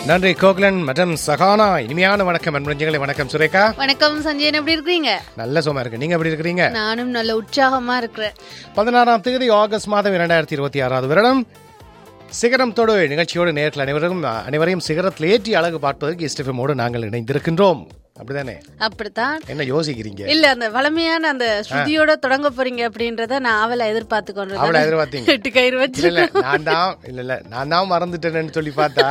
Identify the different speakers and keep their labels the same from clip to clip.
Speaker 1: நன்றி கோகுலன் மற்றும் சகானா இனிமையான வணக்கம் அன்புஞ்சங்களை வணக்கம் சுரேகா
Speaker 2: வணக்கம் சஞ்சயன் எப்படி இருக்கீங்க
Speaker 1: நல்ல சும்மா இருக்கு நீங்க எப்படி இருக்கிறீங்க
Speaker 2: நானும் நல்ல உற்சாகமா இருக்கிறேன்
Speaker 1: பதினாறாம் தேதி ஆகஸ்ட் மாதம் இரண்டாயிரத்தி இருபத்தி ஆறாவது வருடம் சிகரம் தொடு நிகழ்ச்சியோடு நேரில் அனைவரும் அனைவரையும் சிகரத்தில் ஏற்றி அழகு பார்ப்பதற்கு இஸ்டிஃபமோடு நாங்கள் இணைந்திருக்கின்றோம் அப்படிதானே
Speaker 2: அப்படித்தான்
Speaker 1: என்ன யோசிக்கிறீங்க
Speaker 2: இல்ல அந்த வளமையான அந்த ஸ்ருதியோட தொடங்க போறீங்க அப்படின்றத நான் அவளை எதிர்பார்த்து
Speaker 1: அவளை
Speaker 2: கொண்டு
Speaker 1: எதிர்பார்த்தீங்க
Speaker 2: எட்டு கயிறு
Speaker 1: இல்ல
Speaker 2: வச்சு
Speaker 1: இல்ல நான் தான் இல்ல இல்ல நான் தான் மறந்துட்டேன்னு சொல்லி பார்த்தா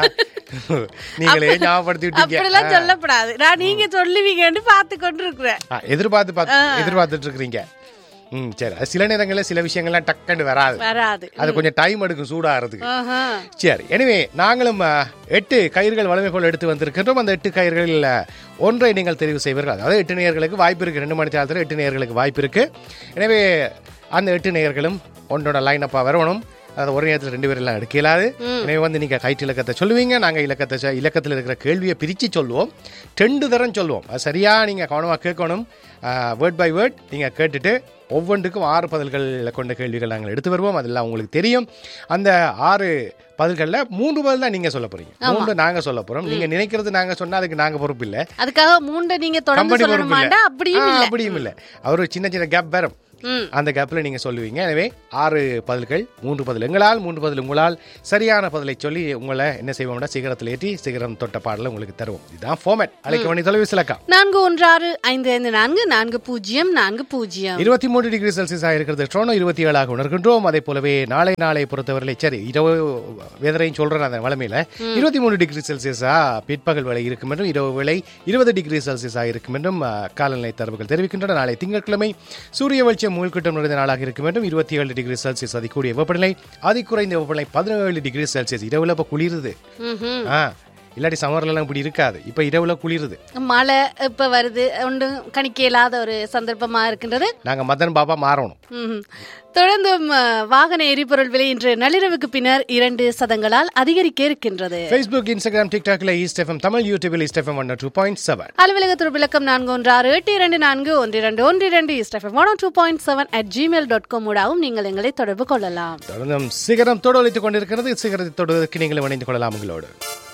Speaker 1: நீங்களே ஞாபகப்படுத்தி விட்டீங்க
Speaker 2: அப்படிலாம் சொல்லப்படாது நான் நீங்க சொல்லுவீங்கன்னு பார்த்து கொண்டு இருக்கிறேன்
Speaker 1: ஆ, எதிர்பார்த்து பார்த்து எதிர்பார்த்துட்டு இருக்கிறீங்க ம் சரி அது சில நேரங்களில் சில விஷயங்கள்லாம் டக்குன்னு வராது
Speaker 2: வராது
Speaker 1: அது கொஞ்சம் டைம் எடுக்கும் சூடாகிறதுக்கு
Speaker 2: ஆஹா.
Speaker 1: சரி எனவே நாங்களும் அஹ், எட்டு கயிறுகள் வலிமை போல் எடுத்து வந்திருக்கின்றோம் அந்த எட்டு கயிறுகளில் ஒன்றை நீங்கள் தெரிவு செய்வீர்கள் அதாவது எட்டு நேயர்களுக்கு வாய்ப்பு இருக்கு ரெண்டு மணி நேரத்தில் எட்டு நேயர்களுக்கு வாய்ப்பு இருக்கு எனவே அந்த எட்டு நேயர்களும் ஒன்றோட லைன் அப்பா வரணும் அதாவது ஒரு நேரத்தில் ரெண்டு பேர் எல்லாம் எடுக்க இயலாது எனவே வந்து நீங்க கைட்டு இலக்கத்தை சொல்லுவீங்க நாங்க இலக்கத்தை சொ- இலக்கத்தில் இருக்கிற கேள்வியை பிரிச்சு சொல்லுவோம் ரெண்டு தரம் சொல்லுவோம் அது சரியா நீங்க கவனமா கேட்கணும் வேர்ட் பை வேர்ட் நீங்க கேட்டுட்டு ஒவ்வொன்றுக்கும் ஆறு பதில்கள் கொண்ட கேள்விகள் நாங்கள் எடுத்து வருவோம் அதெல்லாம் உங்களுக்கு தெரியும் அந்த ஆறு பதில்களில் மூன்று பதில் தான் நீங்க சொல்ல போறீங்க மூன்று நாங்க சொல்ல போறோம் நீங்க நினைக்கிறது நாங்க சொன்னா அதுக்கு நாங்க பொறுப்பு இல்லை
Speaker 2: அதுக்காக மூண்டை நீங்க தொடர்ந்து
Speaker 1: கம்பெனி பொறுப்பு
Speaker 2: சொல்லணுமாண்டா
Speaker 1: இல்லை
Speaker 2: அப்படியும்
Speaker 1: ஆ,
Speaker 2: இல்ல
Speaker 1: அப்படியும் இல்லை அவர் ஒரு சின்ன சின்ன கேப் வரும்
Speaker 2: ம்.
Speaker 1: அந்த கேப்ல நீங்க சொல்லுவீங்க எனவே ஆறு பதில்கள் மூன்று பதில் எங்களால் மூன்று பதில் உங்களால் சரியான பதிலை சொல்லி உங்களை என்ன செய்வோம்னா சிகரத்தில் ஏற்றி சிகரம் தொட்ட பாடலை உங்களுக்கு தருவோம் இதுதான் ஃபார்மேட் அழைக்க வேண்டிய தொலைபேசி இலக்கம்
Speaker 2: நான்கு ஒன்று ஆறு ஐந்து ஐந்து நான்கு நான்கு பூஜ்ஜியம் நான்கு பூஜ்ஜியம்
Speaker 1: இருபத்தி மூன்று டிகிரி செல்சியஸ் இருக்கிறது ட்ரோனோ இருபத்தி ஏழாக உணர்கின்றோம் அதே போலவே நாளை நாளை பொறுத்தவரை சரி இரவு வெதரையும் சொல்றேன் அந்த வளமையில இருபத்தி மூணு டிகிரி செல்சியஸா பிற்பகல் வேலை இருக்கும் என்றும் இரவு வேலை இருபது டிகிரி செல்சியஸா இருக்கும் என்றும் ஆ, காலநிலை தரவுகள் தெரிவிக்கின்றன நாளை திங்கட்கிழமை சூரிய வெளிச்சம் மூழ்கிட்டம் நிறைந்த நாளாக இருக்கும் என்றும் இருபத்தி ஏழு டிகிரி செல்சியஸ் அதிகூடிய வெப்பநிலை அதிகுறைந்த வெப்பநிலை பதினேழு டிகிரி செல்சியஸ் இரவுல இப்ப குளிருது
Speaker 2: ம்ஹும்.
Speaker 1: ஆ இல்லாட்டி சம்மர்ல எல்லாம் இப்படி இருக்காது இப்ப இரவுல குளிருது
Speaker 2: மழை இப்ப வருது ஒன்றும் கணிக்க இயலாத ஒரு சந்தர்ப்பமா இருக்கின்றது
Speaker 1: நாங்க மதன் பாபா மாறணும்
Speaker 2: ம்ஹும். தொடர்ந்தும் அஹ், வாகன எரிபொருள் விலை இன்று நள்ளிரவுக்கு பின்னர் இரண்டு சதங்களால் அதிகரிக்க இருக்கின்றது
Speaker 1: ஃபேஸ்புக் இன்ஸ்டாகிராம் டிக்டாக்ல ஈஸ்ட் எஃப்எம் தமிழ் யூடியூபில் East FM one two point seven
Speaker 2: அலுவலக துருவிலக்கம் நான்கு ஒன்று ஆறு எட்டு இரண்டு நான்கு ஒன்று இரண்டு ஒன்று இரண்டு east FM one two point seven at Gmail dot com ஊடாகவும் நீங்கள் எங்களை தொடர்பு கொள்ளலாம்
Speaker 1: தொடர்ந்தும் சிகரம் தொடர்ந்து கொண்டிருக்கிறது சிகரத்தை தொடுவதற்கு நீங்களும் இணைந்து கொள்ளலாம் உங்களோடு